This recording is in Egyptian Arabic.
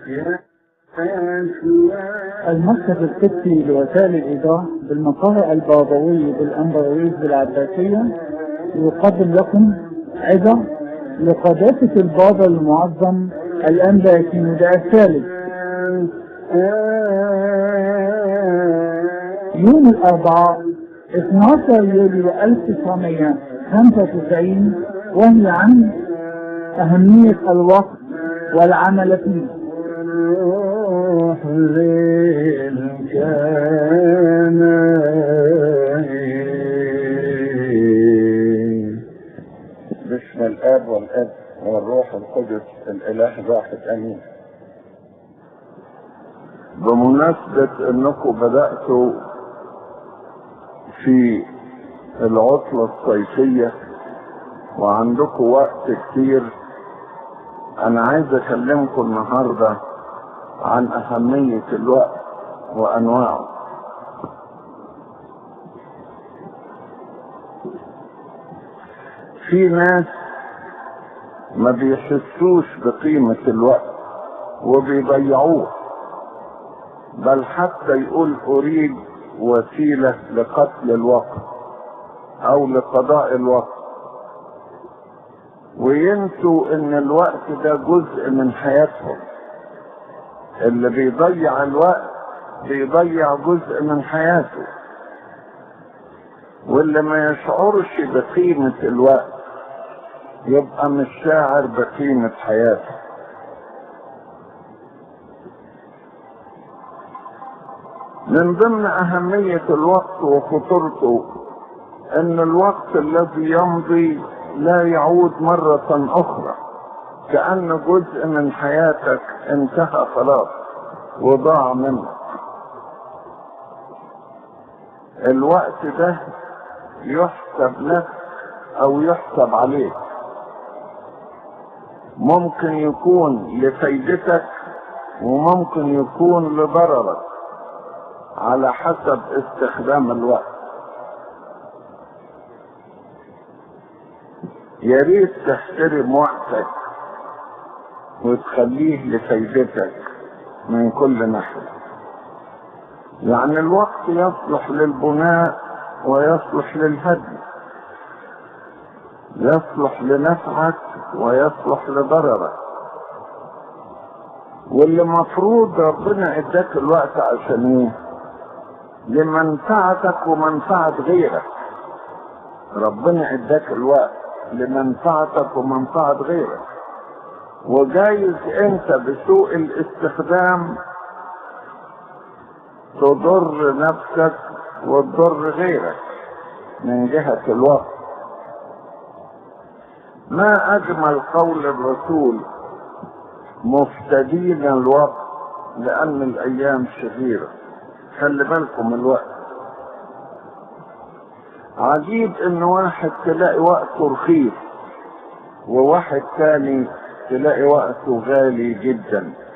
المركز القدسي لوسائل الإيضاح بالمقر البابوي بالأمبراويز بالعباسية يقدم لكم عظة لقداسة البابا المعظم الأنبا كينودا الثالث يوم الأربعاء 12 يوليو 1995 وهي عن أهمية الوقت والعمل فيه روح ذي كان باسم الاب والاب والروح القدس الاله واحد امين بمناسبة انكم بدأتوا في العطلة الصيفية وعندكم وقت كتير انا عايز اكلمكم النهاردة عن اهمية الوقت وانواعه في ناس ما بيحسوش بقيمة الوقت وبيضيعوه بل حتى يقول اريد وسيلة لقتل الوقت او لقضاء الوقت وينسوا ان الوقت ده جزء من حياتهم اللي بيضيع الوقت بيضيع جزء من حياته واللي ما يشعرش بقيمة الوقت يبقى مش شاعر بقيمة حياته من ضمن أهمية الوقت وخطورته أن الوقت الذي يمضي لا يعود مرة أخرى كأن جزء من حياتك انتهى خلاص وضاع منك الوقت ده يحسب لك أو يحسب عليك ممكن يكون لفايدتك وممكن يكون لضررك على حسب استخدام الوقت يا ريت تحترم وقتك وتخليه لفايدتك من كل ناحية يعني الوقت يصلح للبناء ويصلح للهدم يصلح لنفعك ويصلح لضررك واللي مفروض ربنا اداك الوقت عشان ايه لمنفعتك ومنفعة غيرك ربنا اداك الوقت لمنفعتك ومنفعة غيرك وجايز انت بسوء الاستخدام تضر نفسك وتضر غيرك من جهة الوقت ما اجمل قول الرسول مفتدين الوقت لان الايام شريرة خلي بالكم الوقت عجيب ان واحد تلاقي وقته رخيص وواحد تاني تلاقي وقته غالي جدا